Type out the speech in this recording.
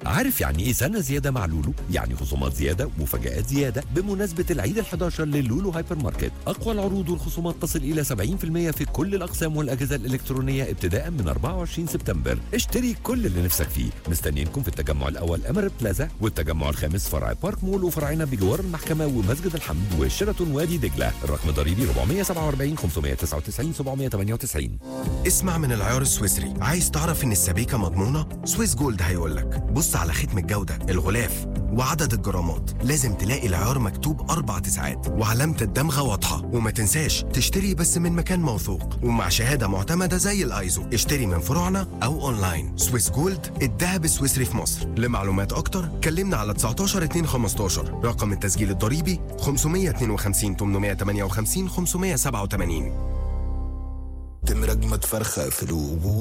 عارف يعني ايه سنه زياده مع لولو يعني خصومات زياده ومفاجات زياده بمناسبه العيد ال11 للولو هايبر ماركت اقوى العروض والخصومات تصل الى 70% في كل الاقسام والاجهزه الالكترونيه ابتداء من 24 سبتمبر اشتري كل اللي نفسك فيه مستنيينكم في التجمع الاول اميريت بلازا والتجمع الخامس فرع بارك مول وفرعنا بجوار المحكمه ومسجد الحمد وشيراتون وادي دجله الرقم ضريبي 447 599 798 اسمع من العيار السويسري عايز تعرف ان السبيكه مضمونه سويس جولد هيقول لك بص على ختم الجوده الغلاف وعدد الجرامات لازم تلاقي العيار مكتوب اربع تسعات وعلامه الدمغه واضحه وما تنساش تشتري بس من مكان موثوق ومع شهاده معتمده زي الايزو اشتري من فروعنا او اونلاين سويس جولد الذهب السويسري في مصر لمعلومات اكتر كلمنا على 19 2 15 رقم التسجيل الضريبي 552 858 587 تم رجمة فرخة في الوجوه